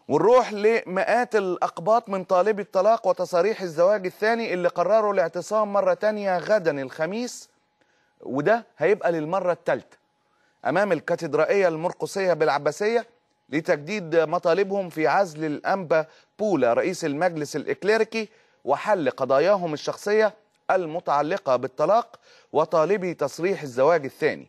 ونروح لمئات الأقباط من طالبي الطلاق وتصاريح الزواج الثاني اللي قرروا الاعتصام مرة تانية غدا الخميس وده هيبقى للمرة الثالثة أمام الكاتدرائية المرقسية بالعباسية لتجديد مطالبهم في عزل الأنبا بولا رئيس المجلس الإكليريكي وحل قضاياهم الشخصية المتعلقة بالطلاق وطالبي تصريح الزواج الثاني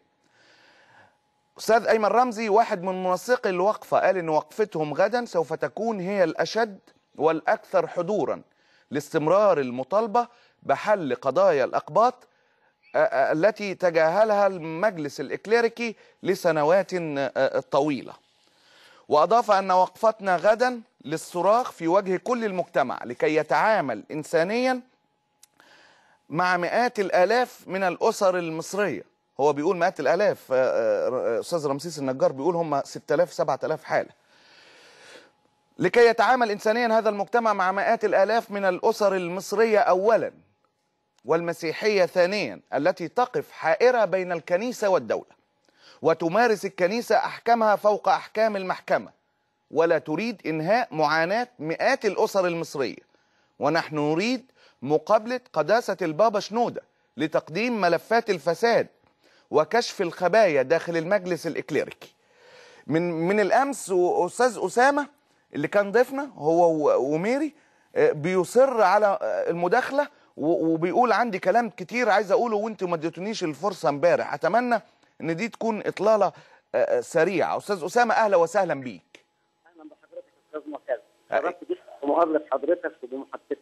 أستاذ أيمن رمزي واحد من منسقي الوقفة قال إن وقفتهم غدا سوف تكون هي الأشد والأكثر حضورا لاستمرار المطالبة بحل قضايا الأقباط التي تجاهلها المجلس الإكليريكي لسنوات طويلة وأضاف أن وقفتنا غدا للصراخ في وجه كل المجتمع لكي يتعامل إنسانيا مع مئات الآلاف من الأسر المصرية هو بيقول مئات الآلاف أستاذ رمسيس النجار بيقول هم 6000 7000 حالة لكي يتعامل إنسانيا هذا المجتمع مع مئات الآلاف من الأسر المصرية أولا والمسيحية ثانيا التي تقف حائرة بين الكنيسة والدولة وتمارس الكنيسة أحكامها فوق أحكام المحكمة ولا تريد إنهاء معاناة مئات الأسر المصرية ونحن نريد مقابلة قداسة البابا شنودة لتقديم ملفات الفساد وكشف الخبايا داخل المجلس الإكليريكي من من الأمس أستاذ أسامة اللي كان ضيفنا هو وميري بيصر على المداخلة وبيقول عندي كلام كتير عايز أقوله وأنتوا ما اديتونيش الفرصة امبارح أتمنى ان دي تكون اطلاله سريعه استاذ اسامه اهلا وسهلا بيك اهلا بحضرتك يا استاذ معتز شرفت جدا بمقابله حضرتك وبمحادثتك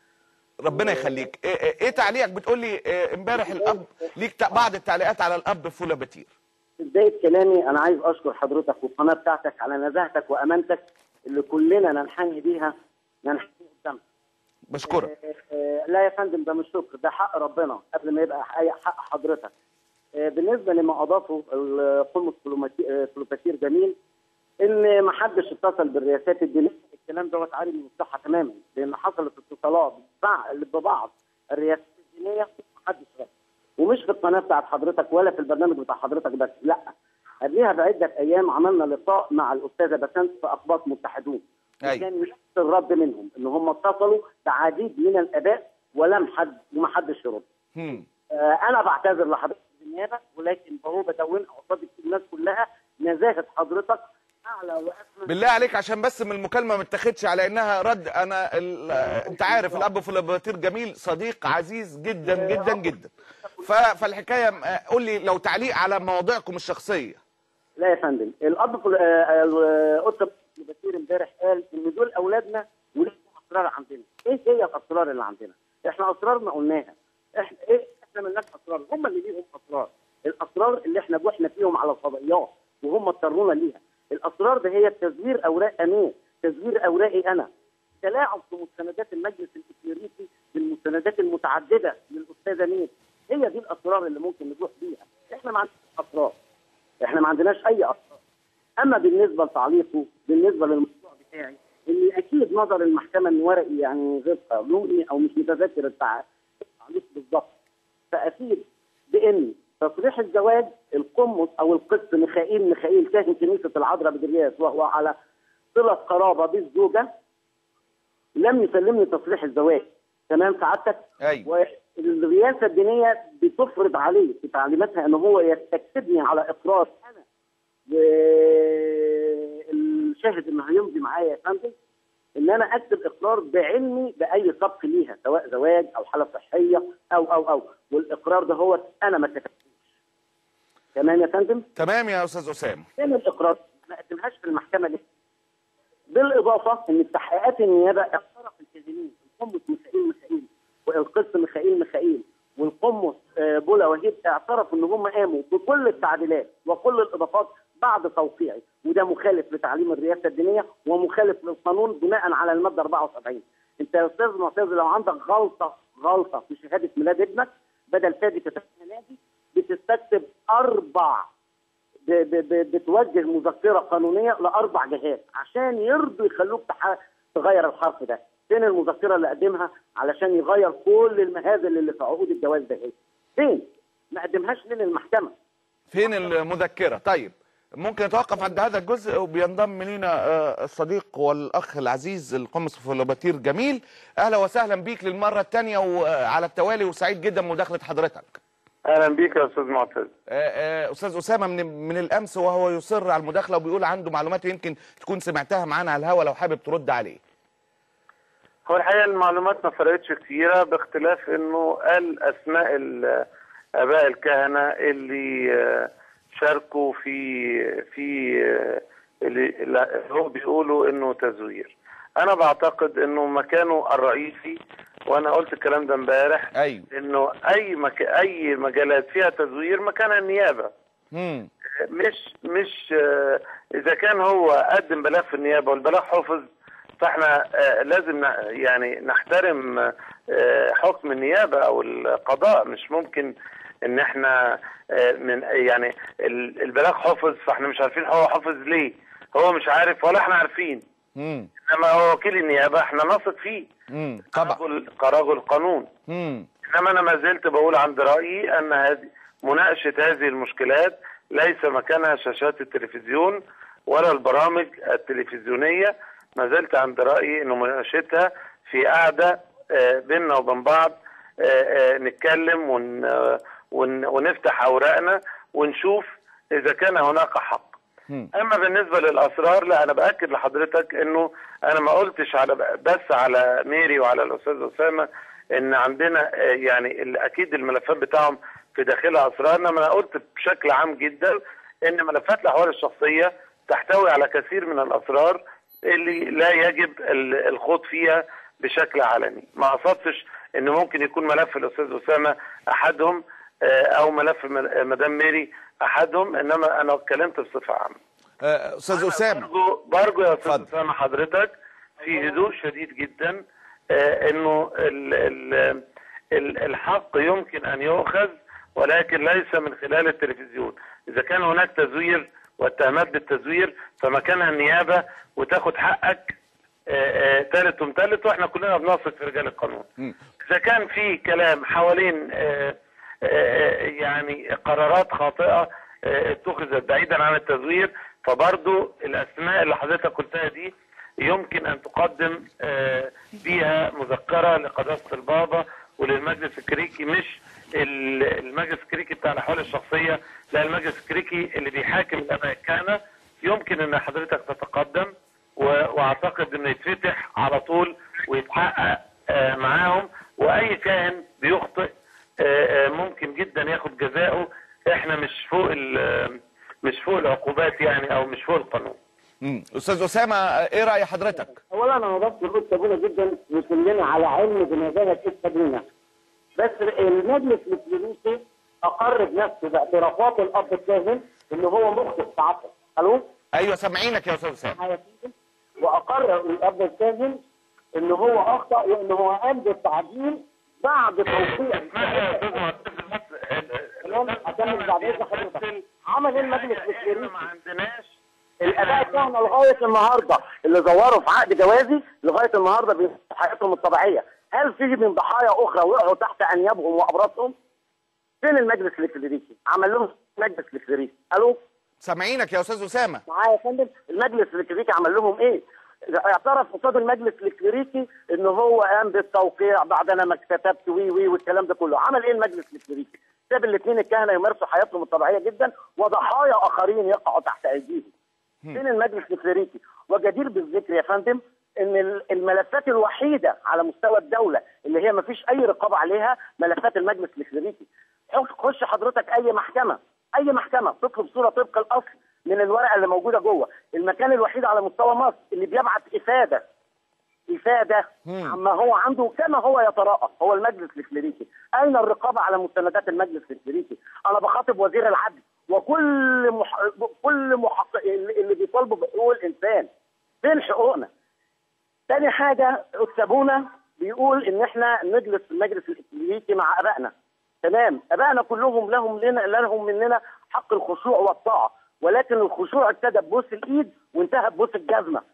ربنا يخليك ايه, إيه تعليقك بتقول لي امبارح الاب ليك بعض التعليقات على الاب فولا بتير في بدايه كلامي انا عايز اشكر حضرتك والقناه بتاعتك على نزاهتك وامانتك اللي كلنا ننحني بيها ننحني قدامها بشكرك لا يا فندم ده مش شكر ده حق ربنا قبل ما يبقى حق حضرتك بالنسبه لما اضافه قمه كلوباتير جميل ان ما حدش اتصل بالرئاسات الدينيه الكلام دوت عاري من الصحه تماما لان حصلت اتصالات ببعض الرئاسات الدينيه ما حدش رد ومش في القناه بتاعت حضرتك ولا في البرنامج بتاع حضرتك بس لا قبلها بعده ايام عملنا لقاء مع الاستاذه بسنت في اقباط متحدون كان مش الرد منهم ان هم اتصلوا بعديد من الاباء ولم حد وما حدش يرد آه انا بعتذر لحضرتك بالنيابه ولكن هو بدون قصاد الناس كلها نزاهه حضرتك اعلى واسمى بالله عليك عشان بس من المكالمه ما اتاخدش على انها رد انا انت عارف الاب فلاباتير جميل صديق عزيز جدا جدا جدا فالحكايه قول لي لو تعليق على مواضيعكم الشخصيه لا يا فندم الاب قطب فلاباتير امبارح قال ان دول اولادنا وليهم اسرار عندنا ايه هي الاسرار اللي عندنا احنا اسرارنا قلناها احنا ايه احنا مالناش اسرار هم اللي ليهم اسرار الاسرار اللي احنا جحنا فيهم على الفضائيات وهم اضطرونا ليها الاسرار ده هي تزوير اوراق امين تزوير اوراقي انا تلاعب في مستندات المجلس الاكليريكي بالمستندات المتعدده للاستاذه مين هي دي الاسرار اللي ممكن نروح بيها احنا ما عندناش اسرار احنا ما عندناش اي اسرار اما بالنسبه لتعليقه بالنسبه للموضوع بتاعي ان اكيد نظر المحكمه ان ورقي يعني غير قانوني او مش متذكر التعليق بالظبط فافيد بان تصريح الزواج القمص او القس ميخائيل ميخائيل كاهن كنيسه العذراء بدرياس وهو على صله قرابه بالزوجه لم يسلمني تصريح الزواج تمام سعادتك؟ ايوه والرئاسه الدينيه بتفرض عليه في تعليماتها ان هو يستكتبني على اقرار انا والشاهد اللي هيمضي معايا يا فندم ان انا اكتب اقرار بعلمي باي سبق ليها سواء زواج او حاله صحيه او او او والاقرار ده هو انا ما كتبتوش تمام يا فندم تمام يا استاذ اسامه فين الاقرار ما قدمهاش في المحكمه ليه بالاضافه ان في تحقيقات النيابه اعترف الكاذبين القمص ميخائيل ميخائيل والقس ميخائيل ميخائيل والقمص بولا وهيب اعترفوا ان هم قاموا بكل التعديلات وكل الاضافات بعد توقيعي وده مخالف لتعليم الرئاسه الدينيه ومخالف للقانون بناء على الماده 74 انت يا استاذ معتز لو عندك غلطه غلطه في شهاده ميلاد ابنك بدل فادي كتاب نادي بتستكتب اربع ب ب ب بتوجه مذكره قانونيه لاربع جهات عشان يرضوا يخلوك تغير الحرف ده فين المذكره اللي قدمها علشان يغير كل المهازل اللي في عقود الجواز ده فين ما قدمهاش ليه للمحكمه فين المذكره طيب ممكن نتوقف عند هذا الجزء وبينضم لنا آه، الصديق والاخ العزيز القمص فلوباتير جميل اهلا وسهلا بيك للمره الثانيه وعلى التوالي وسعيد جدا بمداخله حضرتك اهلا بيك يا استاذ معتز آه، آه، استاذ اسامه من من الامس وهو يصر على المداخله وبيقول عنده معلومات يمكن تكون سمعتها معانا على الهوا لو حابب ترد عليه هو الحقيقه المعلومات ما فرقتش كتيره باختلاف انه قال اسماء ال- اباء الكهنه اللي آه، شاركوا في في آه، اللي اللي هو بيقولوا انه تزوير انا بعتقد انه مكانه الرئيسي وانا قلت الكلام ده امبارح ايوه انه اي مك... اي مجالات فيها تزوير مكانها النيابه امم مش مش آه، اذا كان هو قدم بلاغ في النيابه والبلاغ حفظ فاحنا آه، لازم ن- يعني نحترم آه، حكم النيابه او القضاء مش ممكن ان احنا آه، من يعني ال- البلاغ حفظ فاحنا مش عارفين هو حفظ ليه هو مش عارف ولا احنا عارفين امم انما هو وكيل النيابه احنا نثق فيه امم طبعا كرجل كرجل قانون امم انما انا ما زلت بقول عند رايي ان هذه مناقشه هذه المشكلات ليس مكانها شاشات التلفزيون ولا البرامج التلفزيونيه ما زلت عند رايي انه مناقشتها في قعده آه، بيننا وبين بعض آه، آه، نتكلم ون آه، ون ونفتح اوراقنا ونشوف اذا كان هناك حق مم. اما بالنسبه للاسرار لا انا باكد لحضرتك انه انا ما قلتش على بس على ميري وعلى الاستاذ اسامه ان عندنا آه، يعني ال- اكيد الملفات بتاعهم في داخلها اسرار انما انا قلت بشكل عام جدا ان ملفات الاحوال الشخصيه تحتوي على كثير من الاسرار اللي لا يجب ال- الخوض فيها بشكل علني ما قصدتش ان ممكن يكون ملف الاستاذ اسامه احدهم آه، او ملف م- مدام ميري احدهم انما انا اتكلمت بصفه عامه آه، استاذ اسامه برجو برجو يا استاذ اتفضل. اسامه حضرتك في هدوء شديد جدا آه، انه ال ال ال الحق يمكن ان يؤخذ ولكن ليس من خلال التلفزيون اذا كان هناك تزوير واتهامات بالتزوير فمكانها النيابه وتاخد حقك آه، آه، تالت ومتلت واحنا كلنا بنثق في رجال القانون مم. اذا كان في كلام حوالين آه، آه، يعني قرارات خاطئه آه، اتخذت بعيدا عن التزوير فبرضو الاسماء اللي حضرتك قلتها دي يمكن ان تقدم آه، بيها مذكره لقداسه البابا وللمجلس الكريكي مش ال- المجلس الكريكي بتاع الاحوال الشخصيه لا المجلس الكريكي اللي بيحاكم الاباء الكهنه يمكن ان حضرتك تتقدم و- واعتقد انه يتفتح على طول ويتحقق آه، معاهم واي كاهن بيخطئ آه، آه، ممكن جدا ياخد جزاؤه احنا مش فوق ال- مش فوق العقوبات يعني او مش فوق القانون مم. استاذ اسامه آه، ايه راي حضرتك اولا انا بس بقول سابونا جدا وكلنا على علم بمزاجة ايه سابونا بس المجلس الكلينيكي اقر بنفسه باعترافات الاب الكاهن ان هو مخطئ في عقله الو ايوه سامعينك يا استاذ اسامه معايا كده؟ واقر الاب الكاهن ان هو اخطا وان هو قام بالتعديل بعد توقيع اسمح لي يا استاذ معتز بس تمام اكمل بعد اذن حضرتك عمل ايه المجلس احنا الكلينيكي ما عندناش الاباء الكهنه لغايه النهارده اللي زوروا في عقد جوازي لغايه النهارده بيعيشوا حياتهم الطبيعيه هل في من ضحايا اخرى وقعوا تحت انيابهم وابرصهم فين المجلس الكليريكي عمل لهم مجلس الكليريكي الو سامعينك يا استاذ اسامه معايا يا فندم المجلس الكليريكي عمل لهم ايه اعترف قصاد المجلس الكليريكي ان هو قام بالتوقيع بعد انا ما كتبت وي وي والكلام ده كله عمل ايه المجلس الكليريكي ساب الاثنين الكهنه يمارسوا حياتهم الطبيعيه جدا وضحايا اخرين يقعوا تحت ايديهم فين المجلس الكليريكي وجدير بالذكر يا فندم ان ال- الملفات الوحيده على مستوى الدوله اللي هي ما فيش اي رقابه عليها ملفات المجلس الكليريكي خش- خش حضرتك اي محكمه اي محكمه تطلب صوره طبق الاصل من الورقه اللي موجوده جوه المكان الوحيد على مستوى مصر اللي بيبعت افاده افاده مم. عما هو عنده كما هو يتراءى هو المجلس الكليريكي اين الرقابه على مستندات المجلس الكليريكي انا بخاطب وزير العدل وكل مح... كل محقق اللي اللي بيطالبوا بحقوق الانسان فين حقوقنا تاني حاجه سابونا بيقول ان احنا نجلس في المجلس الكليريكي مع ابائنا تمام ابائنا كلهم لهم لنا لهم مننا حق الخشوع والطاعه ولكن الخشوع ابتدى ببوس الايد وانتهى ببوس الجزمه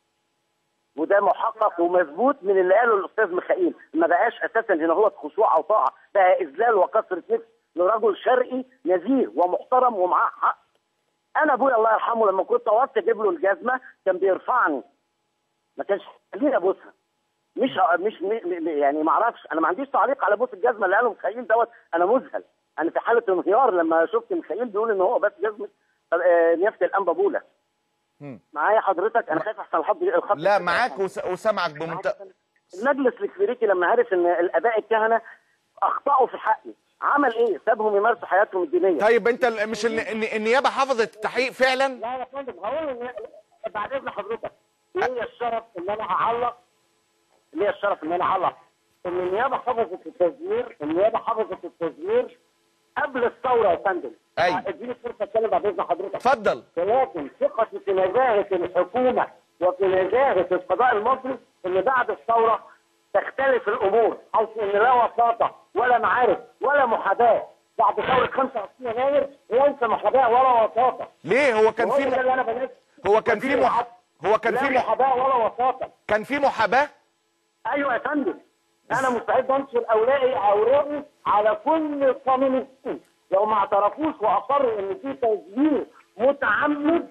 وده محقق ومثبوت من اللي قاله الاستاذ ميخائيل ما بقاش اساسا هنا هو خشوع او طاعه بقى اذلال وكسره نفس لرجل شرقي نزيه ومحترم ومعاه حق انا ابويا الله يرحمه لما كنت وقت اجيب له الجزمه كان بيرفعني ما كانش خليني ابوسها مش مش م- م- يعني ما اعرفش انا ما عنديش تعليق على بوس الجزمه اللي قاله مخيل دوت انا مذهل انا في حاله انهيار لما شفت مخيل بيقول ان هو بس جزمه آه، نيافه الانبا بولا مم. معايا حضرتك انا خايف احسن الخط الخط لا معاك وس- وسامعك بمنتهى المجلس الكليريكي لما عرف ان الاباء الكهنه اخطاوا في حقي عمل ايه؟ سابهم يمارسوا حياتهم الدينيه طيب انت ال- مش ال- الن- النيابه حفظت التحقيق فعلا لا يا فندم هقول إن- بعد اذن حضرتك ليا الشرف ان انا اعلق ليا الشرف ان انا اعلق ان النيابه حفظت التزوير النيابه حفظت التزوير قبل الثوره يا فندم أيوة. اديني فرصه اتكلم بعد اذن حضرتك اتفضل ولكن ثقتي في نزاهه الحكومه وفي نزاهه القضاء المصري ان بعد الثوره تختلف الامور حيث ان لا وساطه ولا معارف ولا محاباه بعد ثوره 25 يناير ليس محاباه ولا وساطه ليه هو كان وهو في ده اللي انا بنفذ هو كان في مح... هو كان لا في مح... محاباه ولا وساطه كان في محاباه ايوه يا فندم انا مستعد انشر اوراقي اوراقي على كل القانونيين لو ما اعترفوش واصروا ان في تزوير متعمد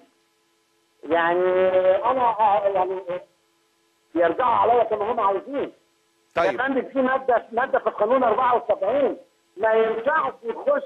يعني انا يعني يرجعوا عليا كما هم عايزين يا طيب فندم في ماده ماده في القانون 74 ما ينفعش يخش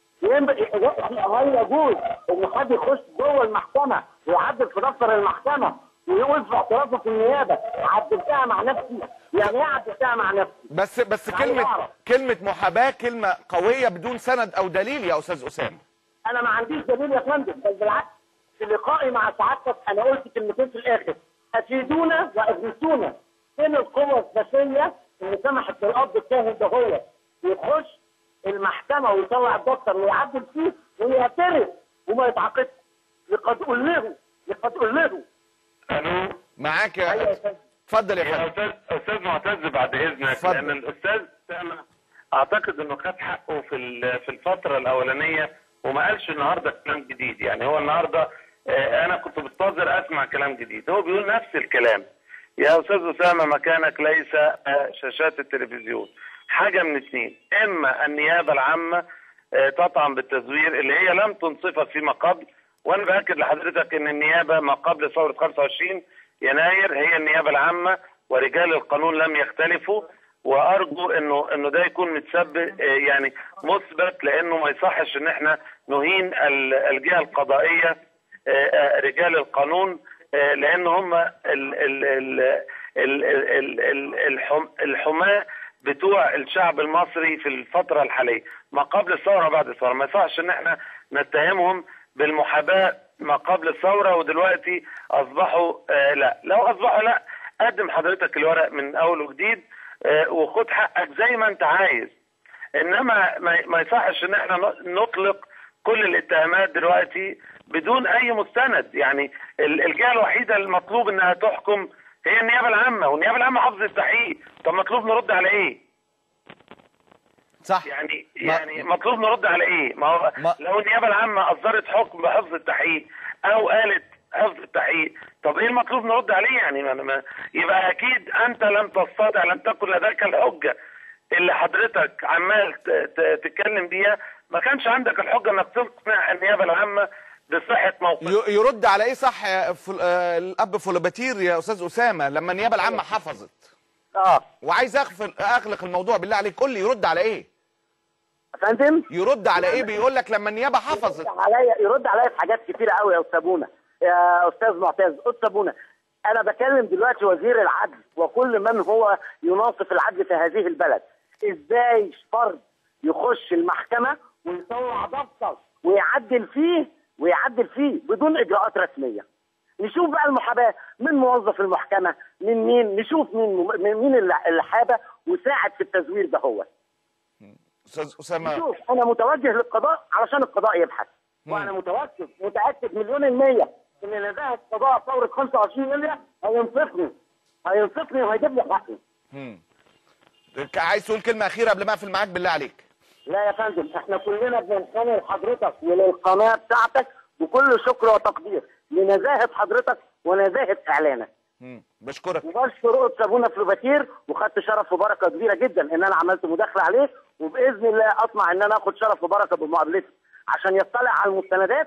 ينبغي هل يجوز ان حد يخش جوه المحكمه ويعدل في دفتر المحكمه ويوقف اعترافه في النيابه عدلتها مع نفسي يعني ايه عدلتها مع نفسي؟ بس بس يعني كلمه أعرف. كلمه محاباه كلمه قويه بدون سند او دليل يا استاذ اسامه انا ما عنديش دليل يا فندم بل بالعكس في لقائي مع سعادتك انا قلت كلمتين في الاخر افيدونا واغثونا فين القوه الذاتيه اللي سمحت للاب الكاهن ده هو يخش المحكمه ويطلع الدفتر ويعدل فيه ويعترف وما يتعاقبش لقد ألهوا لقد ألهوا الو معاك ايوه يا يا فندم اتفضل يا يا فندم استاذ استاذ معتز بعد اذنك اتفضل. لان الاستاذ سامع اعتقد انه خد حقه في ال- في الفتره الاولانيه وما قالش النهارده كلام جديد يعني هو النهارده آه، انا كنت بنتظر اسمع كلام جديد هو بيقول نفس الكلام يا استاذ اسامه مكانك ليس آه، شاشات التلفزيون حاجه من اثنين اما النيابه العامه آه، تطعن بالتزوير اللي هي لم تنصفك فيما قبل وانا باكد لحضرتك ان النيابه ما قبل ثوره 25 يناير هي النيابه العامه ورجال القانون لم يختلفوا وارجو انه انه ده يكون متثبت آه، يعني مثبت لانه ما يصحش ان احنا نهين ال- الجهه القضائيه آه، آه، رجال القانون آه، لان هم ال- ال- ال- ال- ال- ال- الحم- الحماه بتوع الشعب المصري في الفتره الحاليه ما قبل الثوره بعد الثوره ما يصحش ان احنا نتهمهم بالمحاباه ما قبل الثوره ودلوقتي اصبحوا آه لا لو اصبحوا لا قدم حضرتك الورق من اول وجديد آه وخد حقك زي ما انت عايز انما ما ما يصحش ان احنا ن- نطلق كل الاتهامات دلوقتي بدون اي مستند يعني ال- الجهه الوحيده المطلوب انها تحكم هي النيابه العامه والنيابه العامه حافظ التحقيق طب مطلوب نرد على ايه صح يعني ما- يعني مطلوب نرد على ايه ما هو ما- لو النيابه العامه اصدرت حكم بحفظ التحقيق او قالت حفظ التحقيق طب ايه المطلوب نرد عليه يعني ما ما يبقى اكيد انت لم تستطع لم تكن لديك الحجه اللي حضرتك عمال ت- ت- تتكلم بيها ما كانش عندك الحجه انك تقنع النيابه العامه بصحه موقف ي- يرد على ايه صح يا فل... آه، الاب فولوباتير يا استاذ اسامه لما النيابه العامه حفظت اه وعايز اغفل اغلق الموضوع بالله عليك قول لي يرد على ايه يا فندم يرد على ايه بيقول لك لما النيابه حفظت يرد عليا يرد عليا في حاجات كتيره قوي يا استاذ بونا يا استاذ معتز استاذ بونا انا بكلم دلوقتي وزير العدل وكل من هو يناصف العدل في هذه البلد ازاي فرد يخش المحكمه ويطلع دفتر ويعدل فيه ويعدل فيه بدون اجراءات رسميه نشوف بقى المحاباه من موظف المحكمه من مين نشوف مين من مين اللي اللي حابه وساعد في التزوير ده هو استاذ اسامه شوف انا متوجه للقضاء علشان القضاء يبحث وانا متوكل متاكد مليون المية ان نزاهه قضاء ثوره 25 يوليو هينصفني هينصفني وهيجيب لي حقي ك- عايز تقول كلمه اخيره قبل ما اقفل معاك بالله عليك لا يا فندم احنا كلنا بننحني لحضرتك وللقناه بتاعتك بكل شكر وتقدير لنزاهه حضرتك ونزاهه اعلانك مم. بشكرك وبشكر قدس ابونا فلوباتير وخدت شرف وبركه كبيره جدا ان انا عملت مداخله عليه وباذن الله اطمع ان انا اخد شرف وبركه بمقابلته عشان يطلع على المستندات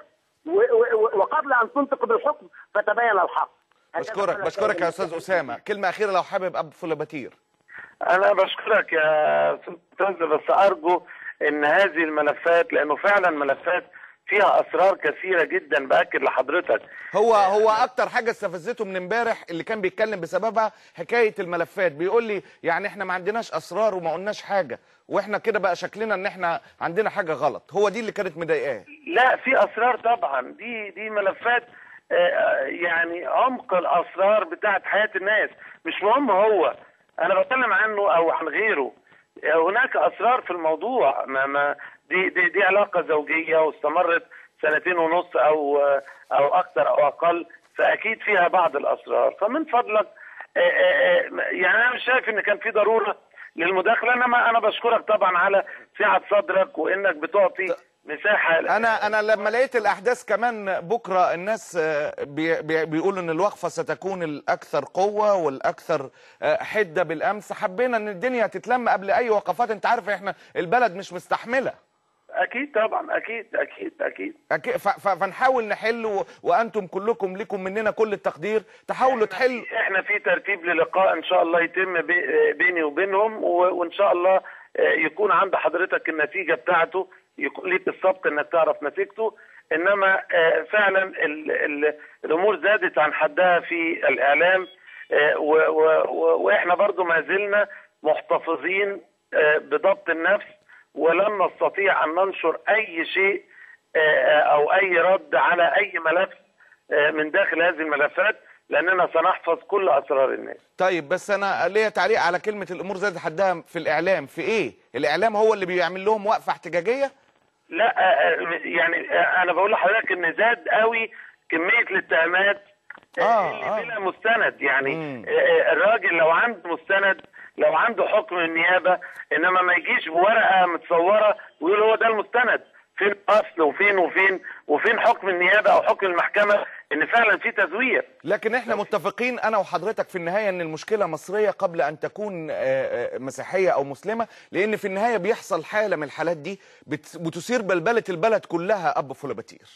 و- و- وقبل ان تنطق بالحكم فتبين الحق هكذا بشكرك قال بشكرك يا السيد استاذ اسامه كلمه اخيره لو حابب ابو فلباتير انا بشكرك يا استاذ بس ارجو ان هذه الملفات لانه فعلا ملفات فيها اسرار كثيره جدا باكد لحضرتك هو هو اكتر حاجه استفزته من امبارح اللي كان بيتكلم بسببها حكايه الملفات بيقول لي يعني احنا ما عندناش اسرار وما قلناش حاجه واحنا كده بقى شكلنا ان احنا عندنا حاجه غلط هو دي اللي كانت مضايقاه لا في اسرار طبعا دي دي ملفات آه، يعني عمق الاسرار بتاعت حياه الناس مش مهم هو انا بتكلم عنه او عن غيره آه، هناك اسرار في الموضوع ما ما دي دي, دي علاقه زوجيه واستمرت سنتين ونص او آه، او اكثر او اقل فاكيد فيها بعض الاسرار فمن فضلك آه، آه، آه، يعني انا مش شايف ان كان في ضروره للمداخله انما انا بشكرك طبعا على سعه صدرك وانك بتعطي مساحه انا انا لما لقيت الاحداث كمان بكره الناس آه، بي بي بيقولوا ان الوقفه ستكون الاكثر قوه والاكثر آه، حده بالامس حبينا ان الدنيا تتلم قبل اي وقفات انت عارف احنا البلد مش مستحمله اكيد طبعا اكيد اكيد اكيد أكي- ف- ف- فنحاول نحل و- وانتم كلكم لكم مننا كل التقدير تحاولوا تحلوا احنا في ترتيب للقاء ان شاء الله يتم بي- بيني وبينهم و- وان شاء الله آه، يكون عند حضرتك النتيجه بتاعته يكون ليك السبق انك تعرف نتيجته انما آه، فعلا ال ال الامور زادت عن حدها في الاعلام آه، و- و- و- واحنا برضو ما زلنا محتفظين آه، بضبط النفس ولن نستطيع ان ننشر اي شيء آه، او اي رد على اي ملف آه، من داخل هذه الملفات لاننا سنحفظ كل اسرار الناس طيب بس انا ليا تعليق على كلمه الامور زادت حدها في الاعلام في ايه الاعلام هو اللي بيعمل لهم وقفه احتجاجيه لا آه، آه، يعني آه، انا بقول لحضرتك ان زاد قوي كميه الاتهامات آه، آه، اللي آه. بلا مستند يعني مم. آه، آه، الراجل لو عنده مستند لو عنده حكم النيابه انما ما يجيش بورقه متصوره ويقول هو ده المستند فين الاصل وفين وفين وفين حكم النيابه او حكم المحكمه ان فعلا في تزوير لكن احنا متفقين انا وحضرتك في النهايه ان المشكله مصريه قبل ان تكون آه، آه، مسيحيه او مسلمه لان في النهايه بيحصل حاله من الحالات دي بت- بتثير بلبله البلد كلها اب فلوباتير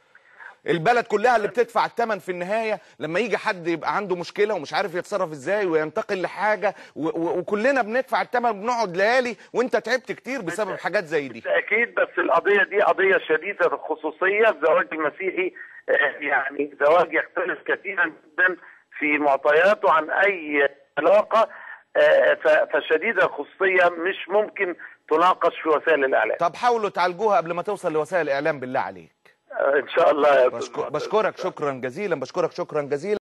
البلد كلها اللي بتدفع الثمن في النهايه لما يجي حد يبقى عنده مشكله ومش عارف يتصرف ازاي وينتقل لحاجه و- و- وكلنا بندفع الثمن بنقعد ليالي وانت تعبت كتير بسبب حاجات زي دي بالتاكيد بس القضيه دي قضيه شديده الخصوصيه الزواج المسيحي آه، يعني زواج يختلف كثيرا جدا في معطياته عن اي علاقه آه، ف- فشديده الخصوصيه مش ممكن تناقش في وسائل الاعلام طب حاولوا تعالجوها قبل ما توصل لوسائل الاعلام بالله عليك آه، ان شاء الله يا أستاذ بشكر معتز. بشكرك شكرا جزيلا بشكرك شكرا جزيلا